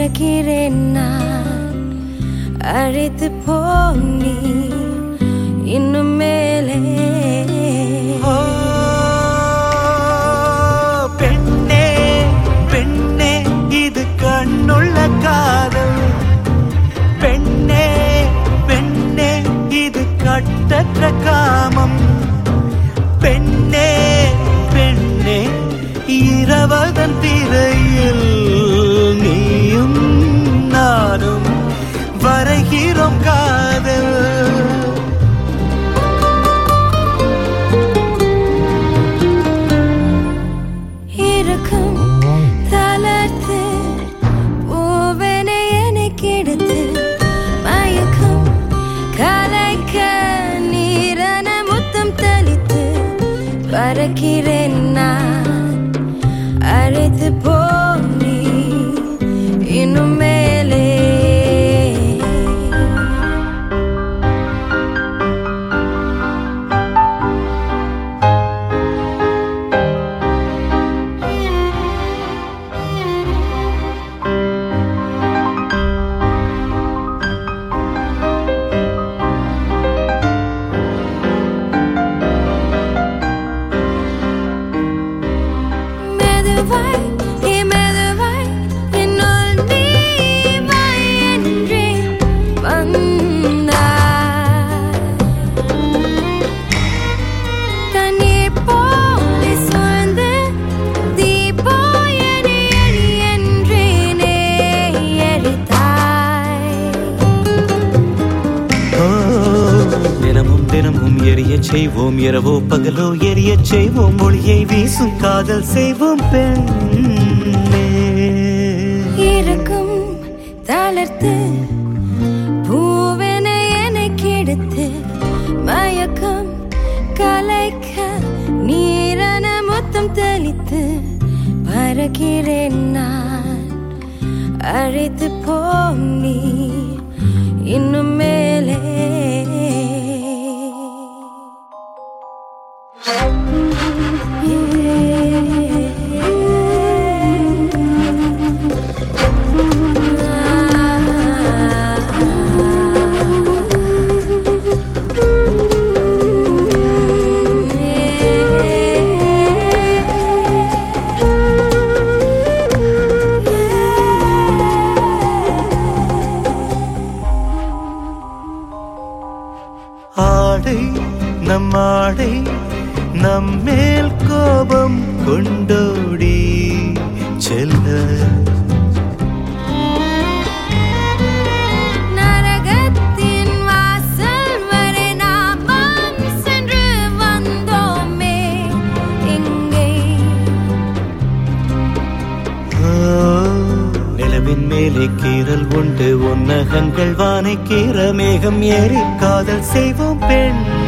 பறக்கிறேன் நான் அழைத்து போனி இன்னும் மேலே ஓ, பெண்ணே பெண்ணே இது கண்ணுள்ள காதல் பெண்ணே பெண்ணே இது கட்டற்ற காமம் பெண்ணே பெண்ணே இரவதன் திரையில் நீயும் நானும் வரைகிறோம் காதல் இருக்கும் தளர்த்து பூவனை எனக்கு எடுத்து மயக்கம் கலைக்க நீரன முத்தம் தெளித்து பறக்கிறேன் நான் அழைத்து போனி இன்னும் மேலே மெதுவாய் நீ மெதுவாய் என்னுள் நீ வா என்றே வந்தாய் தண்ணீர் போலே சூழ்ந்து தீபோயனே எரி என்றேனே எரித்தாய் ஓ, தினமும் தினமும் எரியச் செய்வோம் இரவோ பகலோ எரியச் செய்வோம் ஒளியை வீசும் காதல் செய்வோம் பெண்ணே இருக்கும் தளர்த்து பூவென எனக்கு எடுத்து மயக்கம் கலைக்க நீரன முத்தம் தெளித்து பறக்கிறேன் நான் அழைத்து போனி இன்னும் மேலே ஆடை நம் ஆடை நம்மேல் கோபம் கொண்டோடி செல்ல நரகத்தின் வாசல் வரை நாம் சென்று வந்தோமே இங்கே ஓ, நிலவின் மேலே கீறல் உண்டு உன்னகங்கள் வானை கீற மேகம் ஏறி காதல் செய்வோம் பெண்